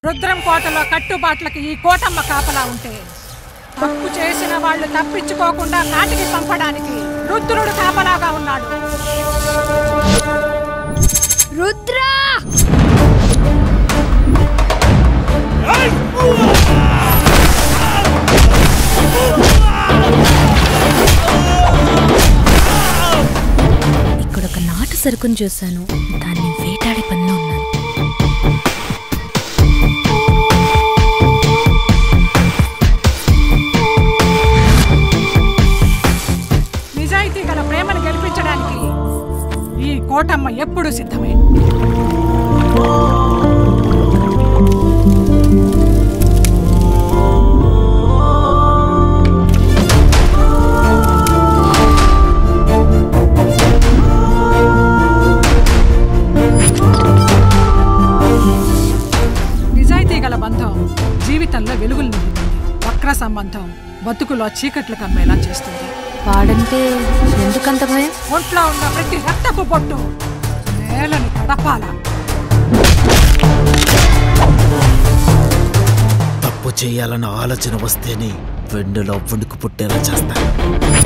రుద్రం కోటలో కట్టుబాట్లకి ఈ కోటమ్మ కాపలా ఉంటే తప్పు చేసిన వాళ్ళు తప్పించుకోకుండా కాటికి పంపడానికి రుద్రుడు కాపలాగా ఉన్నాడు రుద్రా ఇక్కడ ఒక నాటు సరుకును చూశాను దాన్ని వేటాడే పనిలో ఉన్నాను నిజాయితీ గల ప్రేమను గెలిపించడానికి ఈ కోటమ్మ ఎప్పుడు సిద్ధమే నిజాయితీ గల బంధం జీవితంలో వెలుగులు నింపుతుంది వక్ర సంబంధం బతుకులో చీకట్లు కమ్మేలా చేస్తుంది వాడంటే ఎందుకంత భయం ఒంట్లో ఉన్న ప్రతి రక్తపు పొట్టు నేలని తడపాల తప్పు చేయాలన్న ఆలోచన వస్తేనే వెండులో వణుకు పుట్టేలా చేస్తాను